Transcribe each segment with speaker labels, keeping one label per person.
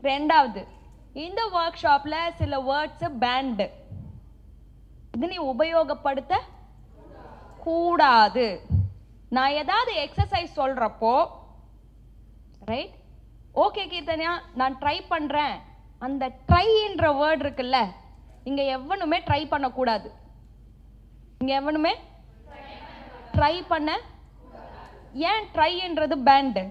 Speaker 1: ரெண்டாவது இந்த ஒர்க் ஷாப்ல சில வேர்ட்ஸ் பேண்ட் இது நீ உபயோகப்படுத்த கூடாது நான் ஏதாவது எக்ஸசைஸ் சொல்றப்போ ரைட் ஓகே கீர்த்தனியா நான் ட்ரை பண்றேன் அந்த ட்ரைன்ற வேர்ட் இருக்குல்ல இங்க எவனுமே ட்ரை பண்ணக்கூடாது இங்க எவனுமே ட்ரை பண்ண ஏன் ட்ரைன்றது பேண்டு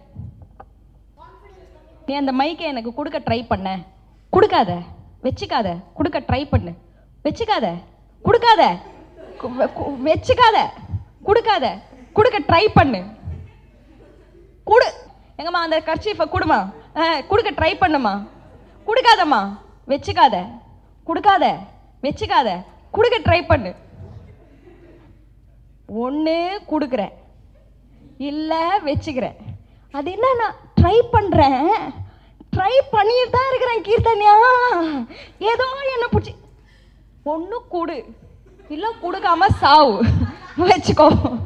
Speaker 1: நீ அந்த மைக்கை எனக்கு கொடுக்க ட்ரை பண்ண கொடுக்காத வச்சுக்காத கொடுக்க ட்ரை பண்ணு வச்சுக்காத கொடுக்காத கு- வெ- கு- வச்சுக்காத கொடுக்காத கொடுக்க ட்ரை பண்ணு குடு எங்கம்மா அந்த கர்ச்சீஃபை கொடுமா ஆ, கொடுக்க ட்ரை பண்ணுமா கொடுக்காதம்மா வச்சுக்காத கொடுக்காத வச்சுக்காத கொடுக்க ட்ரை பண்ணு ஒன்று கொடுக்குறேன் இல்லை வச்சுக்கிறேன் அது என்ன நான் ட்ரை பண்ணுறேன் ட்ரை பண்ணிட்டு தான் இருக்கிறேன் கீர்த்தன்யா ஏதோ என்ன பிடிச்சி ஒன்று கொடு இல்லை கொடுக்காம சாவு வச்சுக்கோ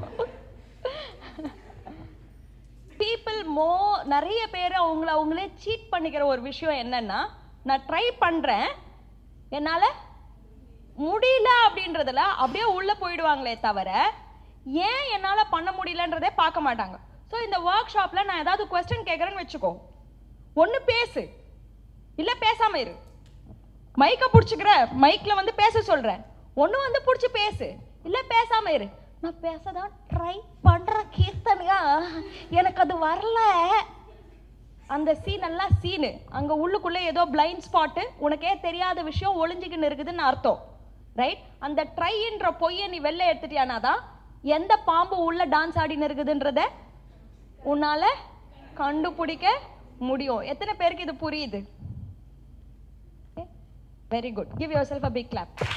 Speaker 1: பீப்புள் மோ நிறைய பேர் அவங்கள அவங்களே சீட் பண்ணிக்கிற ஒரு விஷயம் என்னன்னா நான் ட்ரை பண்ணுறேன் என்னால் முடியல அப்படின்றதுல அப்படியே உள்ள போயிடுவாங்களே தவிர ஏன் என்னால் பண்ண முடியலன்றதே பார்க்க மாட்டாங்க ஸோ இந்த ஒர்க் ஷாப்பில் நான் ஏதாவது கொஸ்டின் கேட்குறேன்னு வச்சுக்கோ ஒன்று பேசு இல்லை பேசாம இரு மைக்கை பிடிச்சிக்கிற மைக்கில் வந்து பேச சொல்கிறேன் ஒன்று வந்து பிடிச்சி பேசு இல்லை பேசாம இரு நான் பேச தான் ட்ரை பண்ணுறேன் கீர்த்தனையா எனக்கு அது வரல அந்த சீன் எல்லாம் சீனு அங்க உள்ளுக்குள்ள ஏதோ பிளைண்ட் ஸ்பாட்டு உனக்கே தெரியாத விஷயம் ஒளிஞ்சுக்கின்னு இருக்குதுன்னு அர்த்தம் ரைட் அந்த ட்ரைன்ற பொய்யை நீ வெளில எடுத்துட்டியானா தான் எந்த பாம்பு உள்ள டான்ஸ் ஆடின்னு இருக்குதுன்றத உன்னால கண்டுபிடிக்க முடியும் எத்தனை பேருக்கு இது புரியுது very good give yourself a big clap